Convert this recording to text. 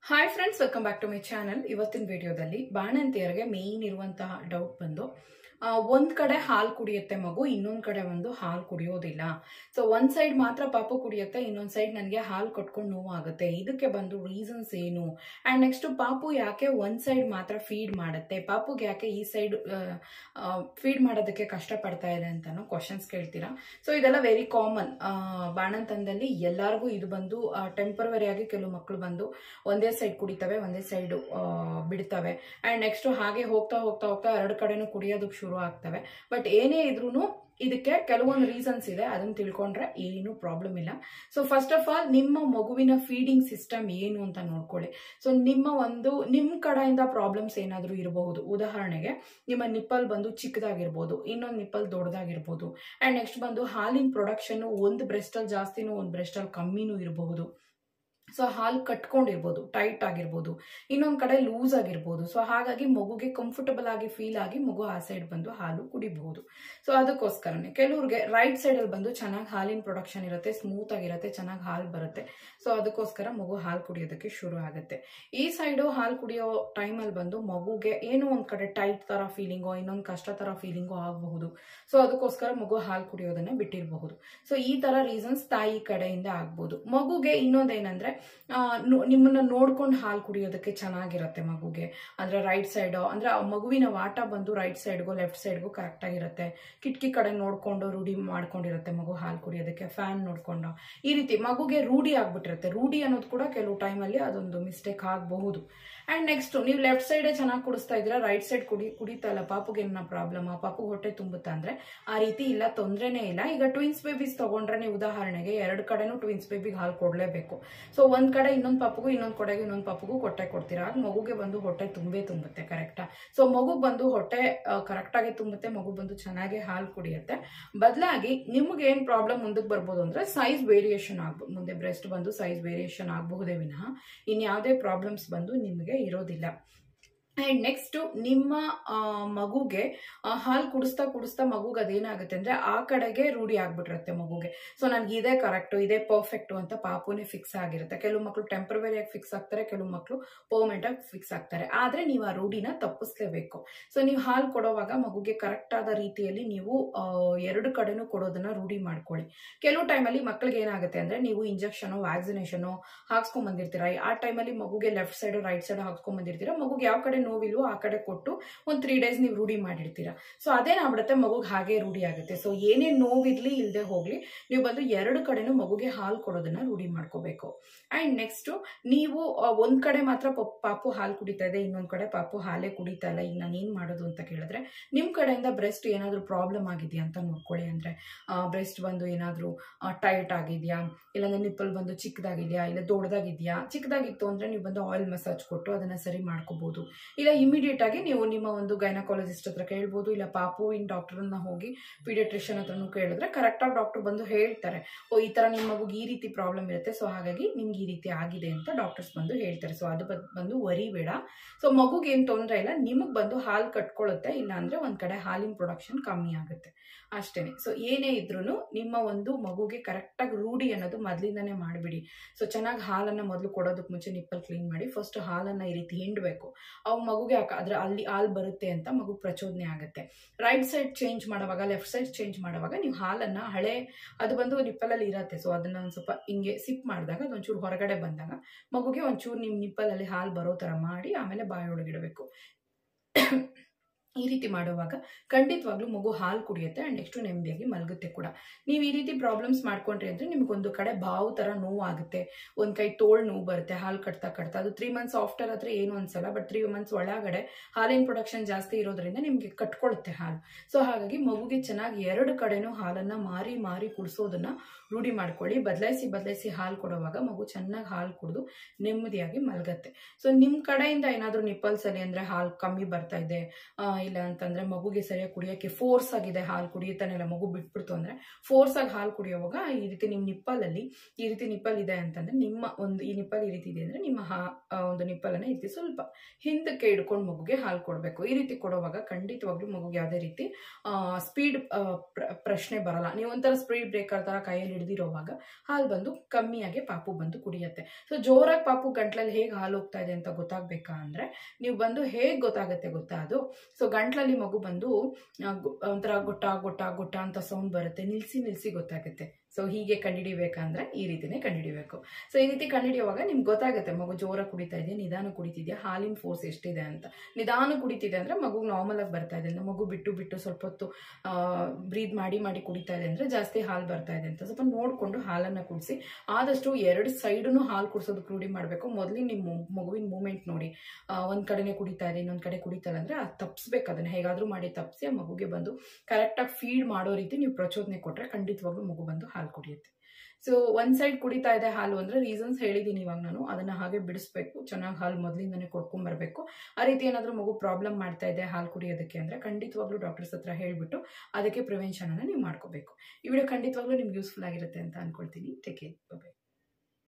hi friends welcome back to my channel ಇವತ್ತಿನ ವಿಡಿಯೋದಲ್ಲಿ ಬಾಣಂತಿಯರಿಗೆ main ಇರುವಂತಹ ಡೌಟ್ ಬಂದು ಆ, ಒಂದ್ ಕಡೆ ಹಾಲು ಕುಡಿಯುತ್ತೆ ಮಗು ಇನ್ನೊಂದ್ ಕಡೆ ಒಂದು ಹಾಲು ಕುಡಿಯೋದಿಲ್ಲ ಸೊ ಒಂದ್ ಸೈಡ್ ಮಾತ್ರ ಪಾಪು ಕುಡಿಯುತ್ತೆ ಇನ್ನೊಂದ್ ಸೈಡ್ ನನಗೆ ಹಾಲು ಕಟ್ಕೊಂಡು ನೋವಾಗುತ್ತೆ ಇದಕ್ಕೆ ಬಂದು ರೀಸನ್ಸ್ ಏನು ಅಂಡ್ ನೆಕ್ಸ್ಟ್ ಪಾಪು ಯಾಕೆ ಒಂದ್ ಸೈಡ್ ಮಾತ್ರ ಫೀಡ್ ಮಾಡುತ್ತೆ ಪಾಪುಗೆ ಯಾಕೆ ಈ ಸೈಡ್ ಫೀಡ್ ಮಾಡೋದಕ್ಕೆ ಕಷ್ಟ ಪಡ್ತಾ ಇದೆ ಅಂತಾನು ಕ್ವಶನ್ಸ್ ಕೇಳ್ತೀರಾ ಸೊ ಇದೆಲ್ಲ ವೆರಿ ಕಾಮನ್ ಬಾಣಂತನದಲ್ಲಿ ಎಲ್ಲರಿಗೂ ಇದು ಬಂದು ಟೆಂಪರವರಿ ಆಗಿ ಕೆಲವು ಮಕ್ಕಳು ಬಂದು ಒಂದೇ ಸೈಡ್ ಕುಡಿತವೆ ಒಂದೇ ಸೈಡ್ ಬಿಡ್ತವೆ ಅಂಡ್ ನೆಕ್ಸ್ಟ್ ಹಾಗೆ ಹೋಗ್ತಾ ಹೋಗ್ತಾ ಹೋಗ್ತಾ ಎರಡು ಕಡೆನೂ ಕುಡಿಯೋದಕ್ಕೆ ಶುರು ಆಗ್ತವೆ ಬಟ್ ಏನೇ ಇದ್ರೂ ಇದಕ್ಕೆ ಕೆಲವೊಂದು ರೀಸನ್ಸ್ ಇದೆ ಅದನ್ನ ತಿಳ್ಕೊಂಡ್ರೆ ಏನು ಪ್ರಾಬ್ಲಮ್ ಇಲ್ಲ ಸೊ ಫಸ್ಟ್ ಆಫ್ ಆಲ್ ನಿಮ್ಮ ಮಗುವಿನ ಫೀಡಿಂಗ್ ಸಿಸ್ಟಮ್ ಏನು ಅಂತ ನೋಡ್ಕೊಳ್ಳಿ ಸೊ ನಿಮ್ಮ ಒಂದು ನಿಮ್ಮ ಕಡೆಯಿಂದ ಪ್ರಾಬ್ಲಮ್ಸ್ ಏನಾದರೂ ಇರಬಹುದು ಉದಾಹರಣೆಗೆ ನಿಮ್ಮ ನಿಪ್ಪಲ್ ಬಂದು ಚಿಕ್ಕದಾಗಿರ್ಬೋದು ಇನ್ನೊಂದು ನಿಪ್ಪಲ್ ದೊಡ್ಡದಾಗಿರ್ಬೋದು ಅಂಡ್ ನೆಕ್ಸ್ಟ್ ಬಂದು ಹಾಲಿನ ಪ್ರೊಡಕ್ಷನ್ ಒಂದು ಬ್ರೆಸ್ಟಲ್ಲಿ ಜಾಸ್ತಿನೂ ಒಂದು ಬ್ರೆಸ್ಟಲ್ಲಿ ಕಮ್ಮಿನೂ ಇರಬಹುದು ಸೊ ಹಾಲು ಕಟ್ಕೊಂಡಿರ್ಬೋದು ಟೈಟ್ ಆಗಿರ್ಬೋದು ಇನ್ನೊಂದು ಕಡೆ ಲೂಸ್ ಆಗಿರ್ಬೋದು ಸೊ ಹಾಗಾಗಿ ಮಗುಗೆ ಕಂಫರ್ಟಬಲ್ ಆಗಿ ಫೀಲ್ ಆಗಿ ಮಗು ಆ ಸೈಡ್ ಬಂದು ಹಾಲು ಕುಡಿಬಹುದು ಸೊ ಅದಕ್ಕೋಸ್ಕರನೇ ಕೆಲವ್ರಿಗೆ ರೈಟ್ ಸೈಡಲ್ಲಿ ಬಂದು ಚೆನ್ನಾಗಿ ಹಾಲಿನ ಪ್ರೊಡಕ್ಷನ್ ಇರುತ್ತೆ ಸ್ಮೂತ್ ಆಗಿರುತ್ತೆ ಚೆನ್ನಾಗಿ ಹಾಲು ಬರುತ್ತೆ ಸೊ ಅದಕ್ಕೋಸ್ಕರ ಮಗು ಹಾಲು ಕುಡಿಯೋದಕ್ಕೆ ಶುರು ಆಗುತ್ತೆ ಈ ಸೈಡು ಹಾಲು ಕುಡಿಯೋ ಟೈಮಲ್ಲಿ ಬಂದು ಮಗುಗೆ ಏನೋ ಒಂದು ಕಡೆ ಟೈಟ್ ಥರ ಫೀಲಿಂಗೋ ಇನ್ನೊಂದು ಕಷ್ಟ ಥರ ಫೀಲಿಂಗೋ ಆಗಬಹುದು ಸೊ ಅದಕ್ಕೋಸ್ಕರ ಮಗು ಹಾಲು ಕುಡಿಯೋದನ್ನ ಬಿಟ್ಟಿರಬಹುದು ಸೊ ಈ ಥರ ರೀಸನ್ಸ್ ತಾಯಿ ಕಡೆಯಿಂದ ಆಗ್ಬೋದು ಮಗುಗೆ ಇನ್ನೊಂದೇನಂದ್ರೆ ಆ, ನೋ- ನಿಮ್ಮನ್ನ ನೋಡ್ಕೊಂಡು ಹಾಲು ಕುಡಿಯೋದಕ್ಕೆ ಚೆನ್ನಾಗಿರುತ್ತೆ ಮಗುಗೆ ಅಂದ್ರೆ ರೈಟ್ ಸೈಡ್ ಅಂದ್ರೆ ಆ ಮಗುವಿನ ವಾಟ ಬಂದು ರೈಟ್ ಸೈಡ್ಗೂ ಲೆಫ್ಟ್ ಸೈಡ್ಗೂ ಕರೆಕ್ಟ್ ಆಗಿರುತ್ತೆ ಕಿಟಕಿ ಕಡೆ ನೋಡ್ಕೊಂಡು ರೂಢಿ ಮಾಡ್ಕೊಂಡಿರುತ್ತೆ ಮಗು ಹಾಲು ಕುಡಿಯೋದಕ್ಕೆ ಫ್ಯಾನ್ ನೋಡ್ಕೊಂಡು ಈ ರೀತಿ ಮಗುಗೆ ರೂಢಿ ಆಗ್ಬಿಟ್ಟಿರುತ್ತೆ ರೂಢಿ ಅನ್ನೋದು ಕೂಡ ಕೆಲವು ಟೈಮಲ್ಲಿ ಅದೊಂದು ಮಿಸ್ಟೇಕ್ ಆಗಬಹುದು ಅಂಡ್ ನೆಕ್ಸ್ಟ್ ನೀವು ಲೆಫ್ಟ್ ಸೈಡೇ ಚೆನ್ನಾಗಿ ಕುಡಿಸ್ತಾ ಇದ್ದೀರಾ ರೈಟ್ ಸೈಡ್ ಕುಡಿ ಕುಡಿತಾ ಇಲ್ಲ ಪಾಪುಗೆ ಏನ ಪ್ರಾಬ್ಲಮ್ ಪಾಪು ಹೊಟ್ಟೆ ತುಂಬುತ್ತಾ ಅಂದ್ರೆ ಆ ರೀತಿ ಇಲ್ಲ ತೊಂದ್ರೆನೇ ಇಲ್ಲ ಈಗ ಟ್ವಿನ್ಸ್ ಬೇಬೀಸ್ ತಗೊಂಡ್ರೆ ನೀವು ಉದಾಹರಣೆಗೆ ಎರಡು ಕಡೆನೂ ಟ್ವಿನ್ಸ್ ಬೇಬಿಗೆ ಹಾಲು ಕೊಡಲೇಬೇಕು ಸೊ ಒಂದ್ ಕಡೆ ಇನ್ನೊಂದ್ ಪಾಪುಗೂ ಇನ್ನೊಂದ್ ಕಡೆಗೆ ಇನ್ನೊಂದ್ ಪಾಪುಗೂ ಹೊಟ್ಟೆ ಕೊಡ್ತೀರಾ ಆಗ ಮಗುಗೆ ಬಂದು ಹೊಟ್ಟೆ ತುಂಬೇ ತುಂಬುತ್ತೆ ಕರೆಕ್ಟಾ ಸೊ ಮಗು ಬಂದು ಹೊಟ್ಟೆ ಕರೆಕ್ಟ್ ಆಗಿ ತುಂಬುತ್ತೆ ಮಗು ಬಂದು ಚೆನ್ನಾಗಿ ಹಾಲು ಕುಡಿಯುತ್ತೆ ಬದಲಾಗಿ ನಿಮ್ಗೆ ಏನ್ ಪ್ರಾಬ್ಲಮ್ ಮುಂದಕ್ಕೆ ಬರ್ಬೋದು ಅಂದ್ರೆ ಸೈಜ್ ವೇರಿಯೇಷನ್ ಆಗ್ಬೋದು ಮುಂದೆ ಬ್ರೆಸ್ಟ್ ಬಂದು ಸೈಜ್ ವೇರಿಯೇಷನ್ ಆಗಬಹುದೇ ವಿನಃ ಇನ್ಯಾವುದೇ ಪ್ರಾಬ್ಲಮ್ಸ್ ಬಂದು ನಿಮಗೆ ಇರೋದಿಲ್ಲ ಅಂಡ್ ನೆಕ್ಸ್ಟ್ ನಿಮ್ಮ ಆ, ಮಗುಗೆ ಹಾಲು ಕುಡಿಸ್ತಾ ಕುಡಿಸ್ತಾ ಮಗುಗೆ ಅದೇನಾಗುತ್ತೆ ಅಂದ್ರೆ ಆ ಕಡೆಗೆ ರೂಢಿ ಆಗ್ಬಿಟ್ಟಿರುತ್ತೆ ಮಗುಗೆ ಸೊ ನನ್ಗೆ ಇದೇ ಕರೆಕ್ಟು ಇದೇ ಪರ್ಫೆಕ್ಟು ಅಂತ ಪಾಪುನೇ ಫಿಕ್ಸ್ ಆಗಿರುತ್ತೆ ಕೆಲವು ಮಕ್ಕಳು ಟೆಂಪ್ರವರಿ ಆಗಿ ಫಿಕ್ಸ್ ಆಗ್ತಾರೆ ಕೆಲವು ಮಕ್ಕಳು ಪರ್ಮನೆಂಟ್ ಆಗಿ ಫಿಕ್ಸ್ ಆಗ್ತಾರೆ ಆದ್ರೆ ನೀವು ಆ ರೂಢಿನ ತಪ್ಪಿಸ್ಲೇಬೇಕು ಸೊ ನೀವು ಹಾಲು ಕೊಡೋವಾಗ ಮಗುಗೆ ಕರೆಕ್ಟ್ ಆದ ರೀತಿಯಲ್ಲಿ ನೀವು ಆ, ಎರಡು ಕಡೆನೂ ಕೊಡೋದನ್ನ ರೂಢಿ ಮಾಡ್ಕೊಳ್ಳಿ ಕೆಲವು ಟೈಮಲ್ಲಿ ಮಕ್ಕಳಿಗೆ ಏನಾಗುತ್ತೆ ಅಂದ್ರೆ ನೀವು ಇಂಜೆಕ್ಷನ್ ವ್ಯಾಕ್ಸಿನೇಷನ್ ಹಾಕ್ಸ್ಕೊಂಡ್ ಬಂದಿರ್ತೀರಾ ಆ ಟೈಮಲ್ಲಿ ಮಗುಗೆ ಲೆಫ್ಟ್ ಸೈಡ್ ರೈಟ್ ಸೈಡ್ ಹಾಕ್ಸ್ಕೊಂಡ್ ಬಂದಿರ್ತೀರಾ ಮಗುಗೆ ಯಾವ ಕಡೆ ನೋವಿಲ್ವೋ ಆ ಕಡೆ ಕೊಟ್ಟು ಒಂದು ತ್ರೀ ಡೇಸ್ ನೀವು ರೂಢಿ ಮಾಡಿರ್ತೀರಾ ಸೊ ಅದೇನಾಗ್ಬಿಡುತ್ತೆ ಮಗುಗೆ ಹಾಗೆ ರೂಢಿ ಆಗುತ್ತೆ ಸೊ ಏನೇ ನೋವಿರ್ಲಿ ಇಲ್ಲದೆ ಹೋಗ್ಲಿ ನೀವು ಬಂದು ಎರಡು ಕಡೆನೂ ಮಗುಗೆ ಹಾಲು ಕೊಡೋದನ್ನ ರೂಢಿ ಮಾಡ್ಕೋಬೇಕು ಅಂಡ್ ನೆಕ್ಸ್ಟ್ ನೀವು ಆ, ಒಂದ್ ಕಡೆ ಮಾತ್ರ ಪಪ್- ಪಾಪು ಹಾಲು ಕುಡಿತಾ ಇದೆ ಇನ್ನೊಂದ್ ಕಡೆ ಪಾಪು ಹಾಲೇ ಕುಡಿತಾ ಇಲ್ಲ ಈಗ ನಾನು ಏನ್ ಮಾಡೋದು ಅಂತ ಕೇಳಿದ್ರೆ ನಿಮ್ ಕಡೆಯಿಂದ ಬ್ರೆಸ್ಟ್ ಏನಾದ್ರೂ ಪ್ರಾಬ್ಲಮ್ ಆಗಿದೆಯಾ ಅಂತ ನೋಡ್ಕೊಳ್ಳಿ ಅಂದ್ರೆ ಬ್ರೆಸ್ಟ್ ಬಂದು ಏನಾದ್ರೂ ಟೈಟ್ ಆಗಿದೆಯಾ ಇಲ್ಲಾಂದ್ರೆ ನಿಪ್ಪಲ್ ಬಂದು ಚಿಕ್ಕದಾಗಿದೆಯಾ ಇಲ್ಲ ದೊಡ್ಡದಾಗಿದೆಯಾ ಚಿಕ್ಕದಾಗಿತ್ತು ಅಂದ್ರೆ ನೀವು ಬಂದು ಆಯಿಲ್ ಮಸಾಜ್ ಕೊಟ್ಟು ಅದನ್ನ ಸರಿ ಮಾಡ್ಕೋಬಹುದು ಇಲ್ಲ ಇಮಿಡಿಯೇಟ್ ಆಗಿ ನೀವು ನಿಮ್ಮ ಒಂದು ಗೈನಕಾಲಜಿಸ್ಟ್ ಹತ್ರ ಕೇಳ್ಬೋದು ಇಲ್ಲ ಪಾಪುವಿನ ಡಾಕ್ಟರ್ನ ಹೋಗಿ ಪೀಡಿಯಾಟ್ರಿಷಿಯನ್ ಹತ್ರನೂ ಕೇಳಿದ್ರೆ ಕರೆಕ್ಟಾಗಿ ಡಾಕ್ಟರ್ ಬಂದು ಹೇಳ್ತಾರೆ ಓ ಈ ತರ ನಿಮ್ಮ ಮಗುಗೆ ಈ ರೀತಿ ಪ್ರಾಬ್ಲಮ್ ಇರುತ್ತೆ ಸೊ ಹಾಗಾಗಿ ನಿಮ್ಗೆ ಈ ರೀತಿ ಆಗಿದೆ ಅಂತ ಡಾಕ್ಟರ್ಸ್ ಬಂದು ಹೇಳ್ತಾರೆ ಸೊ ಅದು ಬದ್- ಬಂದು ವರಿ ಬೇಡ ಸೊ ಮಗುಗೆ ಏನು ತೊಂದರೆ ಇಲ್ಲ ನಿಮಗೆ ಬಂದು ಹಾಲು ಕಟ್ಕೊಳ್ಳುತ್ತೆ ಇಲ್ಲ ಅಂದ್ರೆ ಒಂದ್ ಕಡೆ ಹಾಲಿನ ಪ್ರೊಡಕ್ಷನ್ ಕಮ್ಮಿ ಆಗುತ್ತೆ ಅಷ್ಟೇನೆ ಸೊ ಏನೇ ಇದ್ರೂ ನಿಮ್ಮ ಒಂದು ಮಗುಗೆ ಕರೆಕ್ಟಾಗಿ ರೂಢಿ ಅನ್ನೋದು ಮೊದಲಿಂದನೇ ಮಾಡಿಬಿಡಿ ಸೊ ಚೆನ್ನಾಗಿ ಹಾಲನ್ನ ಮೊದಲು ಕೊಡೋದಕ್ಕೆ ಮುಂಚೆ ನಿಪ್ಪಲ್ ಕ್ಲೀನ್ ಮಾಡಿ ಫಸ್ಟ್ ಹಾಲನ್ನ ಈ ರೀತಿ ಹಿಂಡಬೇಕು ಅವ್ ಮಗುಗೆ ಯಾಕೆ ಅದ್ರ ಅಲ್ಲಿ ಹಾಲು ಬರುತ್ತೆ ಅಂತ ಮಗು ಪ್ರಚೋದನೆ ಆಗುತ್ತೆ ರೈಟ್ ಸೈಡ್ ಚೇಂಜ್ ಮಾಡುವಾಗ ಲೆಫ್ಟ್ ಸೈಡ್ ಚೇಂಜ್ ಮಾಡುವಾಗ ನೀವು ಹಾಲನ್ನ ಹಳೆ ಅದು ಬಂದು ನಿಪ್ಪಲಲ್ಲಿ ಇರತ್ತೆ ಸೊ ಅದನ್ನ ಒಂದು ಸ್ವಲ್ಪ ಹಿಂಗೆ ಸಿಪ್ ಮಾಡಿದಾಗ ಅದೊಂಚೂರು ಹೊರಗಡೆ ಬಂದಾಗ ಮಗುಗೆ ಒಂಚೂರು ನಿಮ್ಮ ನಿಪ್ಪಲಲ್ಲಿ ಹಾಲು ಬರೋ ಥರ ಮಾಡಿ ಆಮೇಲೆ ಬಾಯೊಳಗಿಡಬೇಕು ಈ ರೀತಿ ಮಾಡುವಾಗ ಖಂಡಿತವಾಗ್ಲೂ ಮಗು ಹಾಲು ಕುಡಿಯುತ್ತೆ ಅಂಡ್ ನೆಕ್ಸ್ಟ್ ನೆಮ್ಮದಿಯಾಗಿ ಮಲಗುತ್ತೆ ಕೂಡ ನೀವು ಈ ರೀತಿ ಪ್ರಾಬ್ಲಮ್ಸ್ ಮಾಡ್ಕೊಂಡ್ರಿ ಅಂದ್ರೆ ನಿಮ್ಗೊಂದು ಕಡೆ ಬಾವು ತರ ನೋವು ಆಗುತ್ತೆ ಒಂದ್ ಕೈ ತೋಳ್ ನೋವು ಬರುತ್ತೆ ಹಾಲು ಕಟ್ತಾ ಕಟ್ತಾ ಅದು ತ್ರೀ ಮಂತ್ಸ್ ಆಫ್ಟರ್ ಆದ್ರೆ ಏನು ಅನ್ಸಲ್ಲ ಬಟ್ ತ್ರೀ ಮಂತ್ಸ್ ಒಳಗಡೆ ಹಾಲಿನ ಪ್ರೊಡಕ್ಷನ್ ಜಾಸ್ತಿ ಇರೋದ್ರಿಂದ ನಿಮ್ಗೆ ಕಟ್ಕೊಳ್ಳುತ್ತೆ ಹಾಲು ಸೊ ಹಾಗಾಗಿ ಮಗುಗೆ ಚೆನ್ನಾಗಿ ಎರಡು ಕಡೆನೂ ಹಾಲನ್ನ ಮಾರಿ ಮಾರಿ ಕುಡಿಸೋದನ್ನ ರೂಢಿ ಮಾಡ್ಕೊಳ್ಳಿ ಬದಲಾಯಿಸಿ ಬದಲಾಯಿಸಿ ಹಾಲು ಕೊಡುವಾಗ ಮಗು ಚೆನ್ನಾಗಿ ಹಾಲು ಕುಡಿದು ನೆಮ್ಮದಿಯಾಗಿ ಮಲಗತ್ತೆ ಸೊ ನಿಮ್ ಕಡೆಯಿಂದ ಏನಾದ್ರೂ ನಿಪ್ಪಲ್ಸ್ ಅಲ್ಲಿ ಅಂದ್ರೆ ಹಾಲು ಕಮ್ಮಿ ಬರ್ತಾ ಇದೆ ಆ, ಇಲ್ಲ ಅಂತಂದ್ರೆ ಮಗುಗೆ ಸರಿಯಾಗಿ ಕುಡಿಯೋಕ್ಕೆ ಫೋರ್ಸ್ ಆಗಿದೆ ಹಾಲು ಕುಡಿಯುತ್ತಾನೆಲ್ಲ ಮಗು ಬಿಟ್ಬಿಡ್ತು ಅಂದ್ರೆ ಫೋರ್ಸ್ ಆಗಿ ಹಾಲು ಕುಡಿಯೋವಾಗ ಈ ರೀತಿ ನಿಮ್ಮ ನಿಪ್ಪಲಲ್ಲಿ ಈ ರೀತಿ ನಿಪ್ಪಲ್ ಇದೆ ಅಂತಂದ್ರೆ ನಿಮ್ಮ ಒಂದು ಈ ನಿಪ್ಪಲ್ ಈ ರೀತಿ ಇದೆ ಅಂದ್ರೆ ನಿಮ್ಮ ಹಾ ಆ ಒಂದು ನಿಪ್ಪಲನ್ನ ಈ ರೀತಿ ಸ್ವಲ್ಪ ಹಿಂದಕ್ಕೆ ಇಡ್ಕೊಂಡು ಮಗುಗೆ ಹಾಲು ಕೊಡಬೇಕು ಈ ರೀತಿ ಕೊಡುವಾಗ ಖಂಡಿತವಾಗ್ಲೂ ಮಗುಗೆ ಯಾವುದೇ ರೀತಿ ಸ್ಪೀಡ್ ಪ್ರಶ್ನೆ ಬರಲ್ಲ ನೀವು ಒಂಥರ ಸ್ಪೀಡ್ ಬ್ರೇಕರ್ ತರ ಕೈಯಲ್ಲಿ ಹಿಡ್ದಿರೋವಾಗ ಹಾಲು ಬಂದು ಕಮ್ಮಿಯಾಗಿ ಪಾಪು ಬಂದು ಕುಡಿಯುತ್ತೆ ಸೊ ಜೋರಾಗಿ ಪಾಪು ಗಂಟ್ಲಲ್ಲಿ ಹೇಗೆ ಹಾಲು ಹೋಗ್ತಾ ಇದೆ ಅಂತ ಗೊತ್ತಾಗ್ಬೇಕಾ ಅಂದ್ರೆ ನೀವು ಬಂದು ಹೇಗೆ ಗೊತ್ತಾಗುತ್ತೆ ಗೊತ್ತಾ ಅದು ಸೊ ಗಂಟ್ಲಲ್ಲಿ ಮಗು ಬಂದು ಆ, ಗು- ಒಂಥರ ಗೊಟ್ಟ ಗೊಟ್ಟ ಗೊಟ್ಟ ಅಂತ ಸೌಂಡ್ ಬರುತ್ತೆ ನಿಲ್ಸಿ ನಿಲ್ಸಿ ಗೊತ್ತಾಗುತ್ತೆ ಸೊ ಹೀಗೆ ಕಂಡಿಡಿಬೇಕಂದ್ರೆ ಈ ರೀತಿನೇ ಕಂಡಿಡಿಬೇಕು ಸೊ ಈ ರೀತಿ ಕಂಡಿಡಿಯುವಾಗ ನಿಮ್ಗೆ ಗೊತ್ತಾಗುತ್ತೆ ಮಗು ಜೋರ ಕುಡಿತಾ ಇದೆ ನಿಧಾನ ಕುಡಿತಿದ್ಯಾ ಹಾಲಿನ ಫೋರ್ಸ್ ಎಷ್ಟಿದೆ ಅಂತ ನಿಧಾನ ಕುಡಿತಿದೆ ಅಂದ್ರೆ ಮಗು ನಾರ್ಮಲ್ ಆಗಿ ಬರ್ತಾ ಇದೆ ಅಂದ್ರೆ ಮಗು ಬಿಟ್ಟು ಬಿಟ್ಟು ಸ್ವಲ್ಪ ಹೊತ್ತು ಬ್ರೀದ್ ಮಾಡಿ ಮಾಡಿ ಕುಡಿತಾ ಇದೆ ಅಂದ್ರೆ ಜಾಸ್ತಿ ಹಾಲು ಬರ್ತಾ ಇದೆ ಅಂತ ಸ್ವಲ್ಪ ನೋಡಿಕೊಂಡು ಹಾಲನ್ನ ಕುಡಿಸಿ ಆದಷ್ಟು ಎರಡು ಸೈಡನ್ನು ಹಾಲು ಕುಡಿಸೋದಕ್ಕೆ ರೂಢಿ ಮಾಡಬೇಕು ಮೊದಲಿನ ನಿಮ್ಮ ಮಗುವಿನ ಮೂಮೆಂಟ್ ನೋಡಿ ಆ, ಒಂದ್ ಕಡೆನೇ ಕುಡಿತಾ ಇದೆ ಇನ್ನೊಂದ್ ಕಡೆ ಕುಡಿತಾ ಇಲ್ಲ ಅಂದ್ರೆ ಅದು ತಪ್ಪಿಸ್ಬೇಕು ಅದನ್ನ ಹೇಗಾದ್ರೂ ಮಾಡಿ ತಪ್ಪಿಸಿ ಆ ಮಗುಗೆ ಬಂದು ಕರೆಕ್ಟಾಗಿ ಫೀಡ್ ಮಾಡೋ ರೀತಿ ನೀವು ಪ್ರಚೋದನೆ ಕೊಟ್ರೆ ಖಂಡಿತವಾಗ್ಲೂ ಮಗು ಬಂದು ಹಾಲು ಕುಡಿಯುತ್ತೆ ಸೊ ಒಂದ್ ಸೈಡ್ ಕುಡಿತಾ ಇದೆ ಹಾಲು ಅಂದ್ರೆ ರೀಸನ್ಸ್ ಹೇಳಿದೀನಿ ಇವಾಗ ನಾನು ಅದನ್ನ ಹಾಗೆ ಬಿಡಿಸ್ಬೇಕು ಚೆನ್ನಾಗಿ ಹಾಲು ಮೊದಲಿಂದನೇ ಕೊಡ್ಕೊಂಡ್ ಬರ್ಬೇಕು ಆ ರೀತಿ ಏನಾದ್ರೂ ಮಗು ಪ್ರಾಬ್ಲಮ್ ಮಾಡ್ತಾ ಇದೆ ಹಾಲು ಕುಡಿಯೋದಕ್ಕೆ ಅಂದ್ರೆ ಖಂಡಿತವಾಗ್ಲೂ ಡಾಕ್ಟರ್ಸ್ ಹತ್ರ ಹೇಳ್ಬಿಟ್ಟು ಅದಕ್ಕೆ ಪ್ರಿವೆನ್ಷನ್ ಅನ್ನ ನೀವು ಮಾಡ್ಕೋಬೇಕು ಈ ವಿಡಿಯೋ ಖಂಡಿತವಾಗ್ಲೂ ನಿಮ್ಗೆ ಯೂಸ್ಫುಲ್ ಆಗಿರುತ್ತೆ ಅಂತ ಅನ್ಕೊಳ್ತೀನಿ ಟೇಕ್ ಕೇರ್ ಬೈ